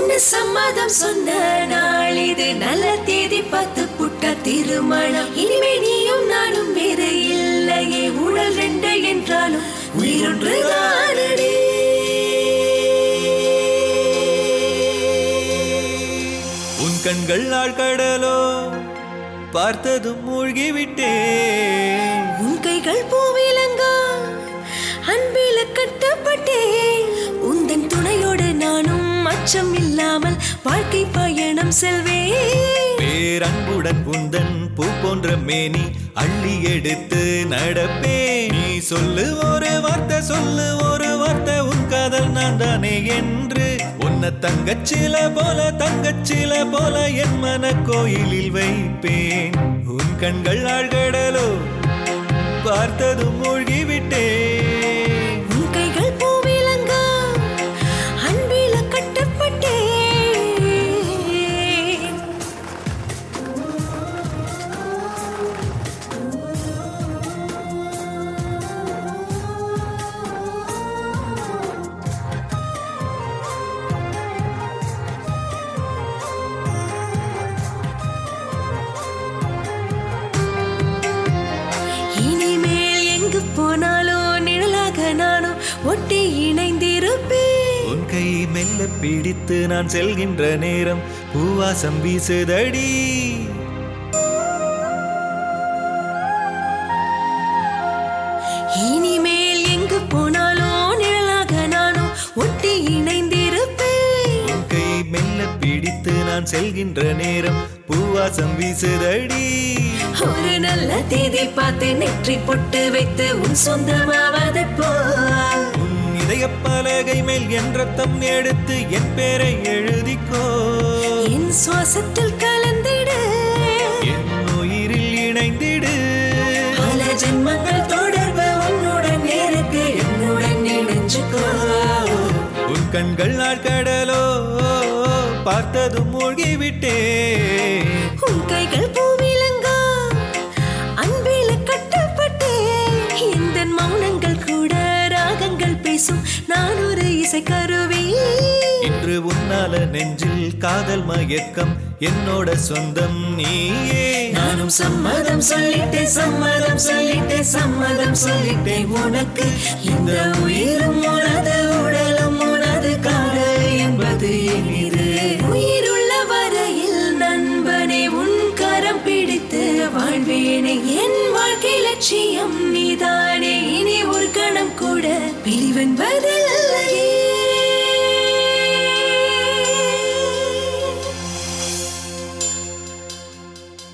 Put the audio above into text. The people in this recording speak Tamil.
ஒன்னு சம்மதம் சொன்ன நாள் இது நல்ல தேதி பார்த்து புட்ட திருமணம் இனிமே நீயும் நானும் வேற இல்லையே உடல் ரெண்டு என்றாலும் உயிரொன்று தானடி உன் கண்கள் ஆழ்கடலோ பார்த்ததும் மூழ்கிவிட்டேன் உன் கைகள் பூவிலங்கா அன்பில கட்டப்பட்டேன் உந்தன் துணையோடு நானும் அச்சம் இல்லாமல் வாழ்க்கை பயணம் செல்வேன் பேரன்புடன் உந்தன் பூ போன்ற மேனி அள்ளி எடுத்து நடப்பேன் நீ சொல்லு ஒரு வார்த்தை சொல்லு ஒரு வார்த்தை உன் காதல் நான் தானே என்று உன்னை தங்கச்சில போல தங்கச்சில போல என் மன கோயிலில் வைப்பேன் உன் கண்கள் ஆழ்கடலோ பார்த்ததும் மூழ்கிவிட்டேன் உன் கைகள் பூவிலங்கா அன்பில கட்டப்பட்டேன் இனிமேல் எங்கு போனாலோ நிழலாக நானும் ஒட்டி இணைந்திருப்பேன் உன் கை மெல்ல பிடித்து நான் செல்கின்ற நேரம் பூவாசம் வீசுதடி இனிமேல் எங்கு போனாலோ நிழலாக நானும் ஒட்டி இணைந்திருப்பேன் உன் கை மெல்ல பிடித்து நான் செல்கின்ற நேரம் பூவாசம் வீசுதடி ஒரு நல்ல தேதி பார்த்து நெற்றி பொட்டு வைத்து உன் சொந்தமாவது போ உன் இதய பலகை மேல் என் ரத்தம் எடுத்து என் பேரை எழுதிக்கோ என் சுவாசத்தில் கலந்திடு என் உயிரில் இணைந்திடு பல ஜென்மங்கள் தொடர்பு உன்னுடன் இருக்கு என்னுடன் இணைஞ்சுக்கோ உன் கண்கள் ஆழ்கடலோ பார்த்ததும் மூழ்கிவிட்டேன் உன் கைகள் பூவிலங்கா அன்பில கட்டப்பட்டே இந்த மௌனங்கள் கூட ராகங்கள் பேசும் நான் ஒரு இசைக்கருவி இன்று உன்னால நெஞ்சில் காதல் மயக்கம் என்னோட சொந்தம் நீயே நானும் சம்மதம் சொல்லிட்டேன் சம்மதம் சொல்லிட்டேன் சம்மதம் சொல்லிட்டேன் உனக்கு இந்த உயிரும் உனது உடலும் உனது காதல் என்பது இனிது உயிருள்ள வரையில் நண்பனே உன் கரம் பிடித்து வாழ்வேனே என் வாழ்க்கை லட்சியம் நீதானே இனி ஒரு கணம் கூட பிரிவென்பதில்லையே